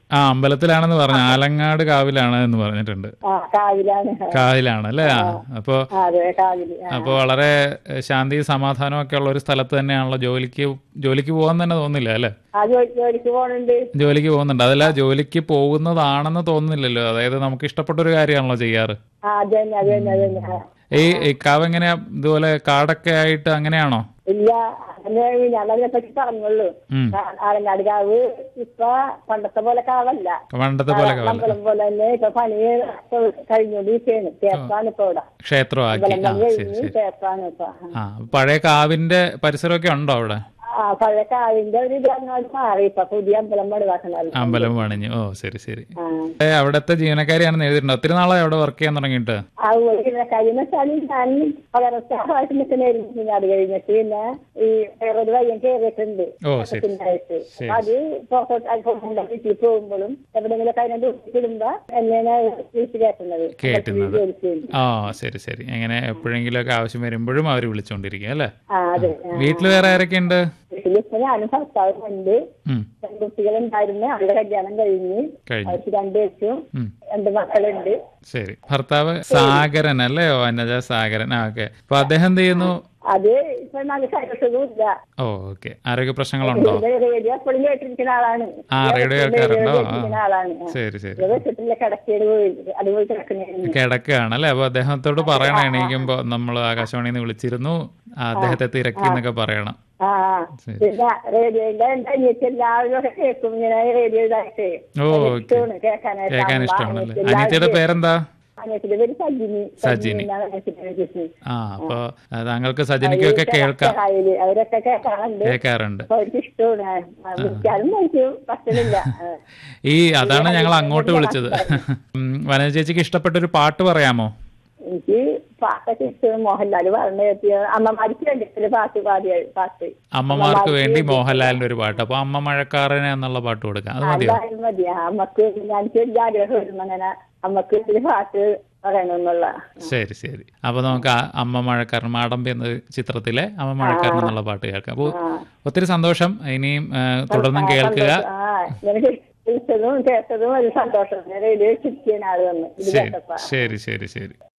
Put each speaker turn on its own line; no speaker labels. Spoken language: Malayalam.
ആ അമ്പലത്തിലാണെന്ന് പറഞ്ഞു ആലങ്ങാട് കാവിലാണ് എന്ന് പറഞ്ഞിട്ടുണ്ട്
ആ കാവിലാണ്
കാവിലാണ് അല്ലേ ആ അപ്പോ
ആ, അതെ കാവില് ആ.
അപ്പൊ വളരെ ഏഹ്, ശാന്തി സമാധാനം ഒക്കെ ഉള്ള ഒരു സ്ഥലത്ത് തന്നെയാണല്ലോ ജോലിക്ക് ജോലിക്ക് പോകാൻ തന്നെ തോന്നില്ല അല്ലേ
ആ ജോലി ജോലിക്ക് പോണുണ്ട്
ജോലിക്ക് പോകുന്നുണ്ട് അതല്ല ജോലിക്ക് പോകുന്നതാണെന്ന് തോന്നുന്നില്ലല്ലോ അതായത് നമുക്ക് ഇഷ്ടപ്പെട്ട ഒരു കാര്യമാണല്ലോ ചെയ്യാറ്
ആ അത് തന്നെ അത് തന്നെ അത് തന്നെ ആ.
ഈ ഈ കാവ് എങ്ങനെയാ ഇതുപോലെ കാടൊക്കെ ആയിട്ട് അങ്ങനെയാണോ
ഇല്ല അങ്ങനെ ഞാൻ അതിനെ പറ്റി പറഞ്ഞുള്ളൂ
ഉം.
ആ- ആലങ്ങാട് കാവ് ഇപ്പൊ പണ്ടത്തെ പോലെ കാവല്ല
പണ്ടത്തെ പോലെ കാവല്ല
അമ്പലം പോലെ തന്നെ ഇപ്പൊ പണി കഴിഞ്ഞോണ്ടിരിക്കുകയാണ് തേപ്പാണ് ഇപ്പൊ ഇവിടെ
ക്ഷേത്രമാക്കി
അമ്പലം
ആ
പണി
ശരി
കഴിഞ്ഞ്
ശരി
തേപ്പാണ് ഇപ്പൊ
ആ പഴയ കാവിന്റെ പരിസരമൊക്കെ ഉണ്ടോ അവിടെ
ആ പഴയ കാവിന്റെ ഒരു ഇത് അങ്ങോട്ട് മാറി ഇപ്പൊ പുതിയ അമ്പലം പണിതാക്കണല്ലോ
അമ്പലം പണിഞ്ഞു ഓ ശരി ശരി
ആ
ഏ, അവിടുത്തെ ജീവനക്കാരിയാണെന്ന് എഴുതിയിട്ടുണ്ട് ഒത്തിരി നാളായി അവിടെ വർക്ക് ചെയ്യാൻ തുടങ്ങിയിട്ട്
അതുപോലെ കാര്യം വെച്ചാൽ ഞാൻ പകരസ്ഥാനമായിട്ട് നിൽക്കുന്നതായിരുന്നു പിന്നെ അത് കഴിഞ്ഞിട്ട് പിന്നെ ഈ വേറൊരു വയ്യം കയറിയിട്ടുണ്ട്
ഓ ശരി
ഉണ്ടായിട്ട്
ശരി.
അത് പുറത്തോട്ട് അല്പം വീട്ടിൽ പോകുമ്പോഴും എവിടെയെങ്കിലും കഴിഞ്ഞ ഇടുമ്പോ എന്നെയാണ് വിളിച്ചു കയറ്റുന്നത്
കേട്ടുന്നത്.
ജോലിക്ക് വേണ്ടി.
ആ ശരി ശരി എങ്ങനെ എപ്പോഴെങ്കിലും ഒക്കെ ആവശ്യം വരുമ്പോഴും അവർ വിളിച്ചോണ്ടിരിക്കും അല്ലേ
ആ അതെ ആ.
വീട്ടിൽ വേറെ ആരൊക്കെ ഉണ്ട്
വീട്ടിലിപ്പോ ഞാനും ഭർത്താവും ഉണ്ട്
ഉം
പെൺകുട്ടികളുണ്ടായിരുന്നു അവരുടെ കല്യാണം കഴിഞ്ഞ്
കഴിഞ്ഞു
അവർക്ക് രണ്ടു വെച്ചും
ഉം
രണ്ട് മക്കളുണ്ട്
ശരി ഭർത്താവ് സാഗരൻ അല്ലേ ഓ അന്നജ സാഗരൻ ആ ഓക്കെ അപ്പൊ അദ്ദേഹം എന്ത് ചെയ്യുന്നു
അത് ഇപ്പൊ നല്ല സന്തോഷവും ഇല്ല
ഓ ഓക്കെ ആരോഗ്യ പ്രശ്നങ്ങളുണ്ടോ
റേഡിയോ എപ്പോഴും കേട്ടിരിക്കുന്ന ആളാണ്
ആ റേഡിയോ കേൾക്കാറുണ്ടോ ആ
കേട്ടിരിക്കുന്ന ആളാണ് ആ.
ശരി ശരി
ഇത് വെച്ചിട്ടില്ല കിടക്കേട് പോയി അതുപോലെ കിടക്കുന്നതായിരുന്നു
കിടക്കുകയാണ് അല്ലേ അപ്പൊ അദ്ദേഹത്തോട് പറയണം എണീക്കുമ്പോ നമ്മൾ ആകാശവാണിയിൽ നിന്ന് വിളിച്ചിരുന്നു ആ, അദ്ദേഹത്തെ തിരക്കി എന്നൊക്കെ പറയണം
ആ
ശരി.
പിന്നെ റേഡിയോയിലെ എന്റെ അനിയത്തി എല്ലാവരും ഒക്കെ കേൾക്കും ഇങ്ങനെ റേഡിയോ ഇതായിട്ട്
ഓ
ഭയങ്കര
ഓക്കെ
ഇഷ്ടമാണ് കേൾക്കാനായിട്ട്
കേൾക്കാൻ
അമ്മ,
ഇഷ്ടമാണല്ലേ
അനിയത്തി എല്ലാവരും
അനിയത്തിയുടെ പേരെന്താ
അനിയത്തിന്റെ പേര് സജിനി
സജിനി.
എന്നാണ് അനിയത്തിന്റെ പേര്.
ആ അപ്പൊ ആ, താങ്കൾക്ക് സജനിക്കൊക്കെ കേൾക്കാം
കായല് അവരൊക്കെ കേൾക്കാറുണ്ട്
കേൾക്കാറുണ്ട്
അപ്പൊ അവർക്ക് ഇഷ്ടമാണ് ആ, വിളിച്ചാലും എനിക്ക് പറ്റണില്ല ആ.
ഈ അതാണ് ഞങ്ങൾ അങ്ങോട്ട് വിളിച്ചത് ഉം, വനജ ചേച്ചിക്ക് ഇഷ്ടപ്പെട്ട ഒരു പാട്ട് പറയാമോ
എനിക്ക് പാട്ടൊക്കെ ഇഷ്ടം മോഹൻലാൽ പറഞ്ഞു കേട്ടിയ അമ്മമാർക്ക് വേണ്ടിയിട്ടില്ല പാട്ട് പാടിയ പാട്ട്
അമ്മമാർക്ക് വേണ്ടി മോഹൻലാലിന്റെ ഒരു പാട്ട് അപ്പൊ അമ്മ മഴക്കാരനെ എന്നുള്ള പാട്ട് കൊടുക്കാം അത് മതിയോ
എന്തായാലും മതി ആ, അമ്മക്ക് എനിക്ക് വലിയ ആഗ്രഹമായിരുന്നു അങ്ങനെ അമ്മക്ക് ഒരു പാട്ട് പറയണമെന്നുള്ള
ശരി ശരി അപ്പൊ നമുക്ക് ആ അമ്മ മഴക്കാരൻ മാടമ്പി എന്ന ചിത്രത്തിലെ അമ്മ മഴക്കാരൻ എന്നുള്ള പാട്ട് കേൾക്കാം അപ്പോൾ ഒത്തിരി സന്തോഷം ഇനിയും ആ, തുടർന്നും കേൾക്കുക
ആ എനിക്ക് വിളിച്ചതും കേട്ടതും ഒരു സന്തോഷം ഞാൻ റേഡിയോ ചിരിക്കാൻ ആള് വന്നു ഇത്
ശരി
കേട്ടപ്പോ
ശരി ശരി ശരി